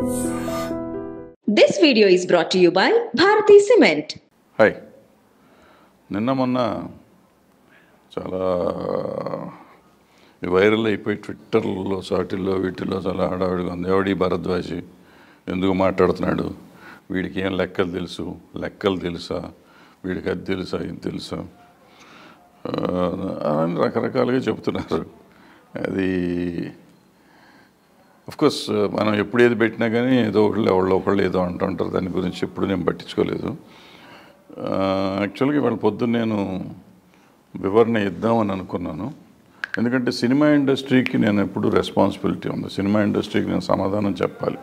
This video is brought to you by Bharati Cement. Hi నిన్న మొన్న చాలా viral అయిపోయి ట్విట్టర్లో సాటిల్లో వీటిల్లో చాలా హడావిడిగా ఉంది ఎవడి భరద్వాజి ఎందుకు మాట్లాడుతున్నాడు వీడికి ఏం లెక్కలు తెలుసు లెక్కలు తెలుసా వీడికి అది తెలుసా ఇది తెలుసా ఆ, అని రకరకాలుగా చెప్తున్నారు అది కోర్స్ మనం ఎప్పుడు ఏది పెట్టినా కానీ ఏదో ఒకళ్ళు ఎవళ్ళు ఒకళ్ళు ఏదో అంటుంటారు దాని గురించి ఎప్పుడు నేను పట్టించుకోలేదు యాక్చువల్గా ఇవాళ పొద్దున్న నేను వివరణ ఇద్దామని అనుకున్నాను ఎందుకంటే సినిమా ఇండస్ట్రీకి నేను ఎప్పుడు రెస్పాన్సిబిలిటీ ఉంది సినిమా ఇండస్ట్రీకి నేను సమాధానం చెప్పాలి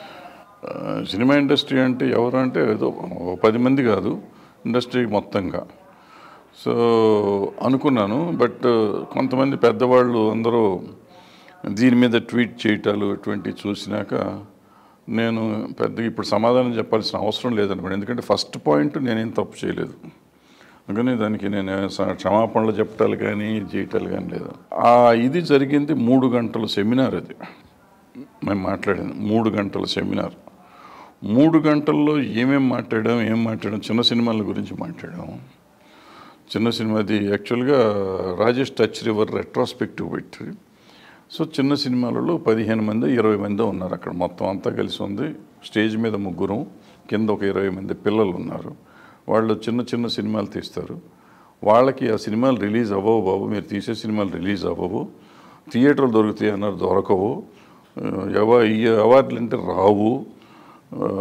ఆ, సినిమా ఇండస్ట్రీ అంటే ఎవరు అంటే ఏదో ఓ పది మంది కాదు ఇండస్ట్రీ మొత్తంగా సో అనుకున్నాను బట్ కొంతమంది పెద్దవాళ్ళు అందరూ దీని మీద ట్వీట్ చేయటాలు ఇటువంటివి చూసినాక నేను పెద్దగా ఇప్పుడు సమాధానం చెప్పాల్సిన అవసరం లేదనుకోండి ఎందుకంటే ఫస్ట్ పాయింట్ నేనేం తప్పు చేయలేదు అందుకని దానికి నేను స- క్షమాపణలు చెప్పటాలు కానీ ఇది చేయటాలు కానీ లేదు ఆ ఇది జరిగింది మూడు గంటల సెమినార్ అది మేము మాట్లాడింది మూడు గంటల సెమినార్ మూడు గంటల్లో ఏమేం మాట్లాడాం ఏం మాట్లాడాం చిన్న సినిమాల గురించి మాట్లాడాం చిన్న సినిమాది యాక్చువల్గా రాజేష్ టచ్ రివర్ రెట్రాస్పెక్టివ్ పెట్టి సో చిన్న సినిమాలలో పదిహేను మంది ఇరవై మంది ఉన్నారు అక్కడ మొత్తం అంతా కలిసి ఉంది స్టేజ్ మీద ముగ్గురు కింద ఒక ఇరవై మంది పిల్లలు ఉన్నారు వాళ్ళు చిన్న చిన్న సినిమాలు తీస్తారు వాళ్ళకి ఆ సినిమాలు రిలీజ్ అవ్వవు బాబు మీరు తీసే సినిమాలు రిలీజ్ అవ్వవు థియేటర్లు దొరుకుతాయి అన్నారు దొరకవు ఆ, ఎవ ఈ అవార్డులు అంటే రావు ఆ,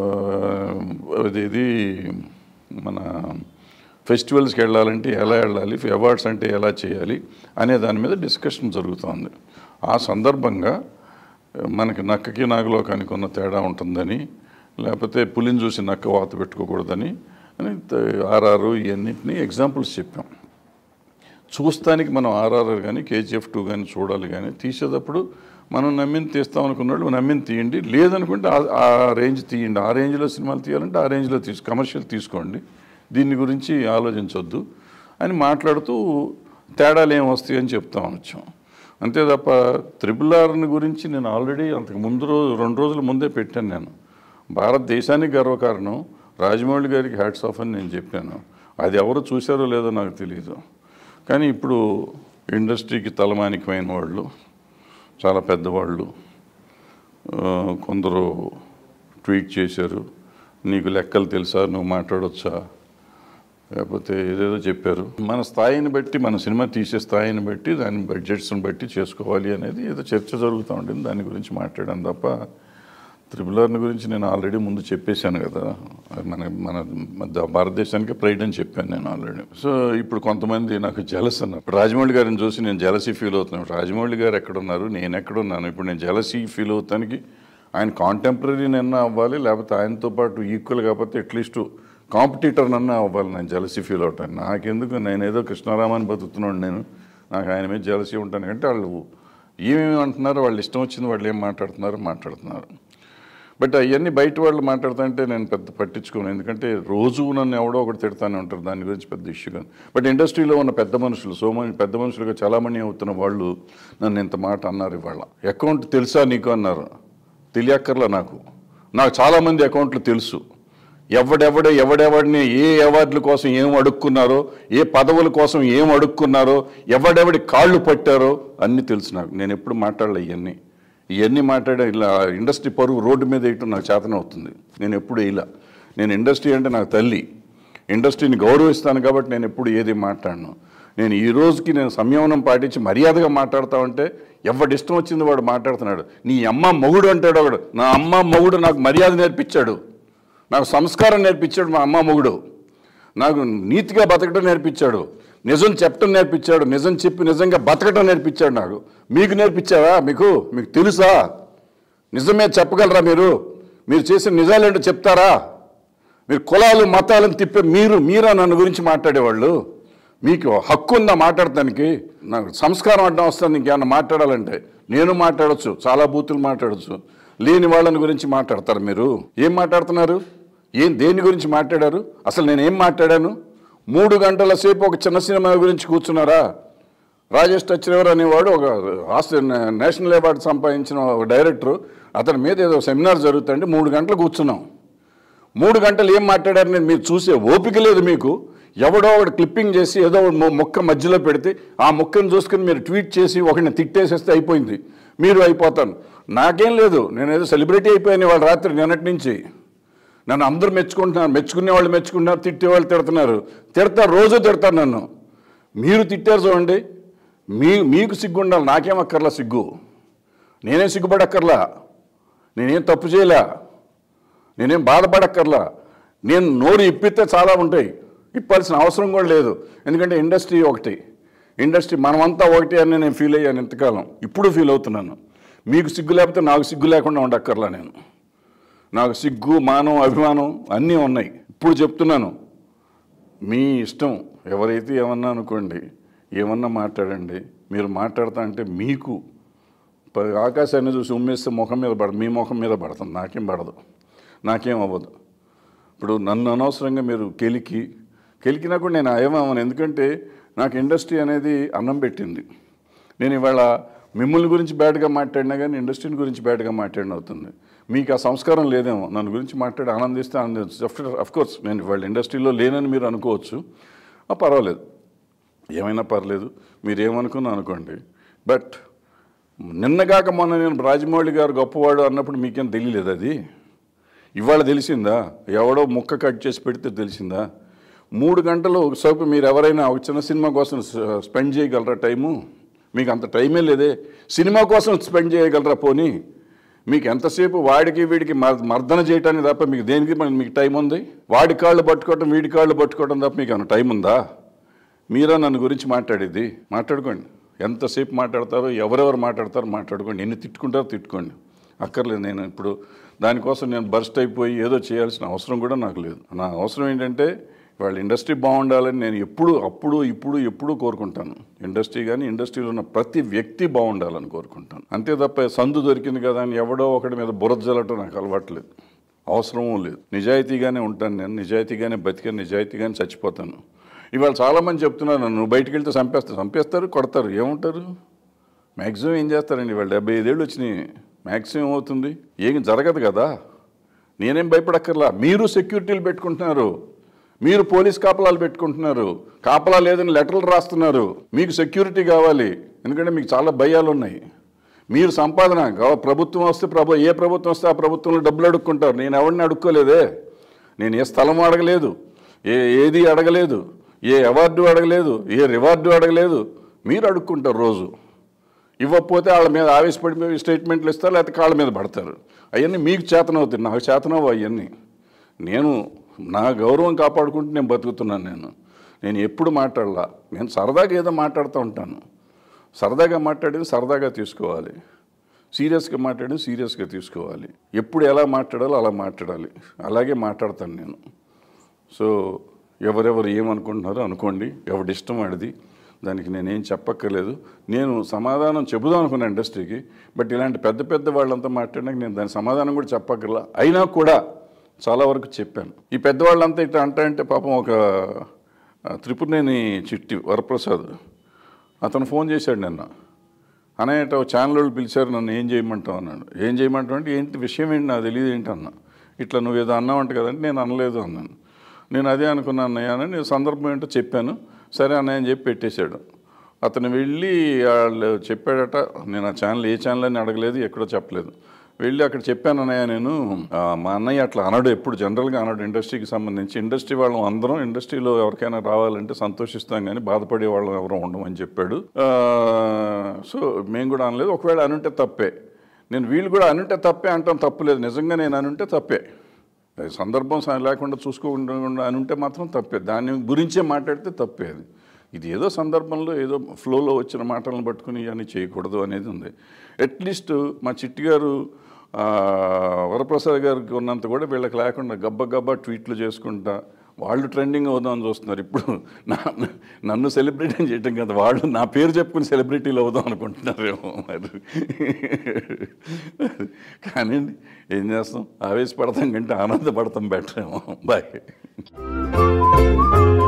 అది ఇది మన ఫెస్టివల్స్కి వెళ్ళాలంటే ఎలా వెళ్ళాలి అవార్డ్స్ అంటే ఎలా చేయాలి అనే దాని మీద డిస్కషన్ జరుగుతోంది ఆ సందర్భంగా మనకి నక్కకి నాగలోకానికి ఉన్న తేడా ఉంటుందని లేకపోతే పులిని చూసి నక్క వాత పెట్టుకోకూడదని అని ఆర్ఆర్ ఇవన్నింటినీ ఎగ్జాంపుల్స్ చెప్పాం చూస్తానికి మనం ఆర్ఆర్ఆర్ కానీ కేజీఎఫ్ టూ కానీ చూడాలి కానీ తీసేటప్పుడు మనం నమ్మింది తీస్తాం అనుకున్నాడు నమ్మింది తీయండి లేదనుకుంటే ఆ- ఆ రేంజ్ తీయండి ఆ రేంజ్లో సినిమాలు తీయాలంటే ఆ రేంజ్లో తీసు కమర్షియల్ తీసుకోండి దీని గురించి ఆలోచించొద్దు అని మాట్లాడుతూ తేడాలు ఏం వస్తాయి అని చెప్తాం వచ్చాం అంతే తప్ప త్రిబుల్ ఆర్ని గురించి నేను ఆల్రెడీ అంతకు ముందు రోజు రెండు రోజుల ముందే పెట్టాను నేను భారతదేశానికి గర్వకారణం రాజమౌళి గారికి హ్యాట్స్ ఆఫ్ అని నేను చెప్పాను అది ఎవరు చూశారో లేదో నాకు తెలియదు కానీ ఇప్పుడు ఇండస్ట్రీకి తలమానికమైన వాళ్ళు చాలా పెద్దవాళ్ళు ఆ, కొందరు ట్వీట్ చేశారు నీకు లెక్కలు తెలుసా నువ్వు మాట్లాడొచ్చా లేకపోతే ఏదేదో చెప్పారు మన స్థాయిని బట్టి మన సినిమా తీసే స్థాయిని బట్టి దాని బడ్జెట్స్ని బట్టి చేసుకోవాలి అనేది ఏదో చర్చ జరుగుతూ ఉంటుంది దాని గురించి మాట్లాడాను తప్ప త్రిపులర్ని గురించి నేను ఆల్రెడీ ముందు చెప్పేశాను కదా అది మన మన మన భారతదేశానికి ప్రైడ్ అని చెప్పాను నేను ఆల్రెడీ సో ఇప్పుడు కొంతమంది నాకు జలస్ అన్నారు ఇప్పుడు రాజమౌళి గారిని చూసి నేను జలసీ ఫీల్ అవుతున్నాను రాజమౌళి గారు ఎక్కడున్నారు నేను ఎక్కడున్నాను ఇప్పుడు నేను జలసీ ఫీల్ అవుతానికి ఆయన కాంటెంపరీ నన్నా అవ్వాలి లేకపోతే ఆయనతో పాటు ఈక్వల్ కాకపోతే అట్లీస్ట్ కాంపిటీటర్ నన్నా అవ్వాలి నేను జలసీ ఫీల్ అవుతాను నాకెందుకు నేను ఏదో కృష్ణారామాన్ని బతుకుతున్నాడు నేను నాకు ఆయన మీద జలసీ ఉంటాను అంటే వాళ్ళు ఏమేమి అంటున్నారో వాళ్ళు ఇష్టం వచ్చింది వాళ్ళు ఏం మాట్లాడుతున్నారో మాట్లాడుతున్నారు బట్ అవన్నీ బయట వాళ్ళు మాట్లాడుతుంటే నేను పెద్ద పట్టించుకోను ఎందుకంటే రోజు నన్ను ఎవడో ఒకటి తిడతానే ఉంటారు దాని గురించి పెద్ద ఇష్యూ కాదు బట్ ఇండస్ట్రీలో ఉన్న పెద్ద మనుషులు సో మని పెద్ద మనుషులుగా చాలామంది అవుతున్న వాళ్ళు నన్ను ఇంత మాట అన్నారు ఇవాళ అకౌంట్ తెలుసా నీకు అన్నారు తెలియక్కర్లా నాకు నాకు చాలామంది అకౌంట్లు తెలుసు ఎవడెవడే ఎవడెవడిని ఏ అవార్డుల కోసం ఏం అడుక్కున్నారో ఏ పదవుల కోసం ఏం అడుక్కున్నారో ఎవడెవడి కాళ్ళు పట్టారో అన్నీ తెలుసు నాకు నేను ఎప్పుడు మాట్లాడలే ఇవన్నీ ఇవన్నీ మాట్లాడే ఇలా ఇండస్ట్రీ పరువు రోడ్డు మీద వేయటం నాకు చేతనే అవుతుంది నేను ఎప్పుడు ఇలా నేను ఇండస్ట్రీ అంటే నాకు తల్లి ఇండస్ట్రీని గౌరవిస్తాను కాబట్టి నేను ఎప్పుడు ఏది మాట్లాడను నేను ఈ రోజుకి నేను సంయమనం పాటించి మర్యాదగా మాట్లాడతా ఉంటే ఎవడి ఇష్టం వచ్చింది వాడు మాట్లాడుతున్నాడు నీ అమ్మ మొగుడు అంటాడు ఒకడు నా అమ్మ మొగుడు నాకు మర్యాద నేర్పించాడు నాకు సంస్కారం నేర్పించాడు మా అమ్మ మొగుడు నాకు నీతిగా బతకడం నేర్పించాడు నిజం చెప్పడం నేర్పించాడు నిజం చెప్పి నిజంగా బతకడం నేర్పించాడు నాకు మీకు నేర్పించారా మీకు మీకు తెలుసా నిజమే చెప్పగలరా మీరు మీరు చేసిన నిజాలేంటో చెప్తారా మీరు కులాలు మతాలను తిప్పే మీరు మీరా నన్ను గురించి మాట్లాడేవాళ్ళు మీకు హక్కు ఉందా మాట్లాడటానికి నాకు సంస్కారం అడ్డం వస్తుంది ఇంకేమన్నా మాట్లాడాలంటే నేను మాట్లాడొచ్చు చాలా బూతులు మాట్లాడొచ్చు లేని వాళ్ళని గురించి మాట్లాడతారు మీరు ఏం మాట్లాడుతున్నారు ఏం దేని గురించి మాట్లాడారు అసలు నేను ఏం మాట్లాడాను మూడు గంటల సేపు ఒక చిన్న సినిమా గురించి కూర్చున్నారా రాజేష్ టచ్రేవర్ అనేవాడు ఒక ఆస్ట్రే నేషనల్ అవార్డు సంపాదించిన ఒక డైరెక్టర్ అతని మీద ఏదో సెమినార్ జరుగుతుంటే మూడు గంటలు కూర్చున్నాం మూడు గంటలు ఏం మాట్లాడారని మీరు చూసే ఓపిక లేదు మీకు ఎవడో ఒకటి క్లిప్పింగ్ చేసి ఏదో ఒకటి మొ- మొక్క మధ్యలో పెడితే ఆ మొక్కను చూసుకుని మీరు ట్వీట్ చేసి ఒకరిని తిట్టేసేస్తే అయిపోయింది మీరు అయిపోతాను నాకేం లేదు నేను ఏదో సెలబ్రిటీ అయిపోయాను వాళ్ళ రాత్రి నిన్నటి నుంచి నన్ను అందరూ మెచ్చుకుంటున్నారు మెచ్చుకునే వాళ్ళు మెచ్చుకుంటున్నారు తిట్టేవాళ్ళు తిడుతున్నారు తిడతారు రోజు తిడతారు నన్ను మీరు తిట్టారు చూడండి మీ మీకు సిగ్గు ఉండాలి నాకేం అక్కర్లా సిగ్గు నేనేం సిగ్గుపడక్కర్లా నేనేం తప్పు చేయలే నేనేం బాధపడక్కర్లా నేను నోరు ఇప్పితే చాలా ఉంటాయి ఇప్పాల్సిన అవసరం కూడా లేదు ఎందుకంటే ఇండస్ట్రీ ఒకటి ఇండస్ట్రీ మనమంతా ఒకటి అని నేను ఫీల్ అయ్యాను ఇంతకాలం ఇప్పుడు ఫీల్ అవుతున్నాను మీకు సిగ్గు లేకపోతే నాకు సిగ్గు లేకుండా ఉండక్కర్లా నేను నాకు సిగ్గు మానం అభిమానం అన్నీ ఉన్నాయి ఇప్పుడు చెప్తున్నాను మీ ఇష్టం ఎవరైతే ఏమన్నా అనుకోండి ఏమన్నా మాట్లాడండి మీరు మాట్లాడతా అంటే మీకు ప- ఆకాశాన్ని చూసి ఉమ్మేస్తే ముఖం మీద పడదు మీ ముఖం మీద పడుతుంది నాకేం పడదు నాకేం అవ్వదు ఇప్పుడు నన్ను అనవసరంగా మీరు కెలికి కెలికినా కూడా నేను ఏమవను ఎందుకంటే నాకు ఇండస్ట్రీ అనేది అన్నం పెట్టింది నేను ఇవాళ మిమ్మల్ని గురించి బ్యాడ్గా మాట్లాడినా కానీ ఇండస్ట్రీని గురించి బ్యాడ్గా మాట్లాడిన అవుతుంది మీకు ఆ సంస్కారం లేదేమో నన్ను గురించి మాట్లాడి ఆనందిస్తే ఆనందించు అఫ్ కోర్స్ నేను ఇవాళ ఇండస్ట్రీలో లేనని మీరు అనుకోవచ్చు ఆ, పర్వాలేదు ఏమైనా పర్లేదు మీరు ఏమనుకున్నా అనుకోండి బట్ నిన్నగాక మొన్న నేను రాజమౌళి గారు గొప్పవాడు అన్నప్పుడు మీకేం తెలియలేదు అది ఇవాళ తెలిసిందా ఎవడో ముక్క కట్ చేసి పెడితే తెలిసిందా మూడు గంటలు సోపు మీరు ఎవరైనా ఒక చిన్న సినిమా కోసం స- స్పెండ్ చేయగలరా టైము మీకు అంత టైమే లేదే సినిమా కోసం స్పెండ్ చేయగలరా పోనీ మీకు ఎంతసేపు వాడికి వీడికి మర్- మర్దన చేయటానికి తప్ప మీకు దేనికి మరి మీకు టైం ఉంది వాడి కాళ్ళు పట్టుకోవటం వీడి కాళ్ళు పట్టుకోవటం తప్ప మీకు ఏమైనా టైం ఉందా మీరా నన్ను గురించి మాట్లాడేది మాట్లాడుకోండి ఎంతసేపు మాట్లాడతారో ఎవరెవరు మాట్లాడతారో మాట్లాడుకోండి ఎన్ని తిట్టుకుంటారో తిట్టుకోండి అక్కర్లేదు నేను ఇప్పుడు దానికోసం నేను బర్స్ట్ అయిపోయి ఏదో చేయాల్సిన అవసరం కూడా నాకు లేదు నా అవసరం ఏంటంటే వాళ్ళ ఇండస్ట్రీ బాగుండాలని నేను ఎప్పుడు అప్పుడు ఇప్పుడు ఎప్పుడు కోరుకుంటాను ఇండస్ట్రీ కానీ ఇండస్ట్రీలో ఉన్న ప్రతి వ్యక్తి బాగుండాలని కోరుకుంటాను అంతే తప్ప సందు దొరికింది కదా అని ఎవడో ఒకటి మీద బురద జల్లటం నాకు అలవాట్లేదు అవసరమూ లేదు నిజాయితీగానే ఉంటాను నేను నిజాయితీగానే బతికాను నిజాయితీగానే చచ్చిపోతాను ఇవాళ చాలామంది చెప్తున్నారు నన్ను నువ్వు బయటికి వెళ్తే చంపేస్తారు చంపేస్తారు కొడతారు ఏముంటారు మ్యాక్సిమం ఏం చేస్తారండి వాళ్ళు డెబ్బై ఐదేళ్ళు వచ్చినాయి మ్యాక్సిమం ఏమవుతుంది ఏం జరగదు కదా నేనేం భయపడక్కర్లా మీరు సెక్యూరిటీలు పెట్టుకుంటున్నారు మీరు పోలీస్ కాపలాలు పెట్టుకుంటున్నారు కాపలా లేదని లెటర్లు రాస్తున్నారు మీకు సెక్యూరిటీ కావాలి ఎందుకంటే మీకు చాలా భయాలు ఉన్నాయి మీరు సంపాదన గవ- ప్రభుత్వం వస్తే ప్రభు ఏ ప్రభుత్వం వస్తే ఆ ప్రభుత్వంలో డబ్బులు అడుక్కుంటారు నేను ఎవరిని అడుక్కోలేదే నేను ఏ స్థలం అడగలేదు ఏ ఏది అడగలేదు ఏ అవార్డు అడగలేదు ఏ రివార్డు అడగలేదు మీరు అడుక్కుంటారు రోజు ఇవ్వకపోతే వాళ్ళ మీద ఆవేశపడి స్టేట్మెంట్లు ఇస్తారు లేకపోతే కాళ్ళ మీద పడతారు అవన్నీ మీకు చేతనవుతాయి నాకు చేతనవు అవన్నీ నేను నా గౌరవం కాపాడుకుంటూ నేను బతుకుతున్నాను నేను నేను ఎప్పుడు మాట్లాడలా నేను సరదాగా ఏదో మాట్లాడుతూ ఉంటాను సరదాగా మాట్లాడేది సరదాగా తీసుకోవాలి సీరియస్గా మాట్లాడేది సీరియస్గా తీసుకోవాలి ఎప్పుడు ఎలా మాట్లాడాలో అలా మాట్లాడాలి అలాగే మాట్లాడతాను నేను సో ఎవరెవరు ఏమనుకుంటున్నారో అనుకోండి ఎవడి ఇష్టం వాడిది దానికి నేనేం చెప్పక్కర్లేదు నేను సమాధానం చెబుదాం అనుకున్నా ఇండస్ట్రీకి బట్ ఇలాంటి పెద్ద పెద్ద వాళ్ళంతా మాట్లాడినాక నేను దాని సమాధానం కూడా చెప్పక్కర్లా అయినా కూడా చాలా వరకు చెప్పాను ఈ పెద్దవాళ్ళంతా ఇట్లా అంటా అంటే పాపం ఒక ఆ, త్రిపురనేని చిట్టి వరప్రసాద్ అతను ఫోన్ చేశాడు నిన్న అనేట ఛానల్ వాళ్ళు పిలిచారు నన్ను ఏం చేయమంటావు అన్నాడు ఏం చేయమంటావు అంటే ఏంటి విషయం ఏంటి నాకు తెలియదు ఏంటి అన్నా ఇట్లా నువ్వు ఏదో అన్నావంట కదంటే నేను అనలేదు అన్నాను నేను అదే అనుకున్నాను అన్నయ్య అని నేను సందర్భం ఏంటో చెప్పాను సరే అన్నయ్య అని చెప్పి పెట్టేశాడు అతను వెళ్ళి వాళ్ళు చెప్పాడట నేను ఆ ఛానల్ ఏ ఛానల్ అని అడగలేదు ఎక్కడో చెప్పలేదు వెళ్ళి అక్కడ చెప్పాను అన్నయ్య నేను ఆ, మా అన్నయ్య అట్లా అనడు ఎప్పుడు జనరల్గా అనడు ఇండస్ట్రీకి సంబంధించి ఇండస్ట్రీ వాళ్ళం అందరం ఇండస్ట్రీలో ఎవరికైనా రావాలంటే సంతోషిస్తాం కానీ బాధపడే వాళ్ళం ఎవరు ఉండమని చెప్పాడు ఆ, సో మేము కూడా అనలేదు ఒకవేళ అనుంటే తప్పే నేను వీళ్ళు కూడా అనుంటే తప్పే అంటాం తప్పులేదు నిజంగా నేను అనుంటే తప్పే అది సందర్భం స- లేకుండా చూసుకోకుండా అనుంటే మాత్రం తప్పే దాని గురించే మాట్లాడితే తప్పే అది ఇది ఏదో సందర్భంలో ఏదో ఫ్లోలో వచ్చిన మాటలను పట్టుకుని ఇవన్నీ చేయకూడదు అనేది ఉంది అట్లీస్ట్ మా చిట్టి గారు ఆ, వరప్రసాద్ గారికి ఉన్నంత కూడా వీళ్ళకి లేకుండా గబ్బ గబ్బా ట్వీట్లు చేసుకుంటా వాళ్ళు ట్రెండింగ్ అవుదామని చూస్తున్నారు ఇప్పుడు నా నన్ను సెలబ్రిటీ చేయటం కదా వాళ్ళు నా పేరు చెప్పుకుని సెలబ్రిటీలు అవుదాం అనుకుంటున్నారేమో మరి కానీ ఏం చేస్తాం ఆవేశపడతాం కంటే ఆనందపడతాం బెటర్ ఏమో బాయ్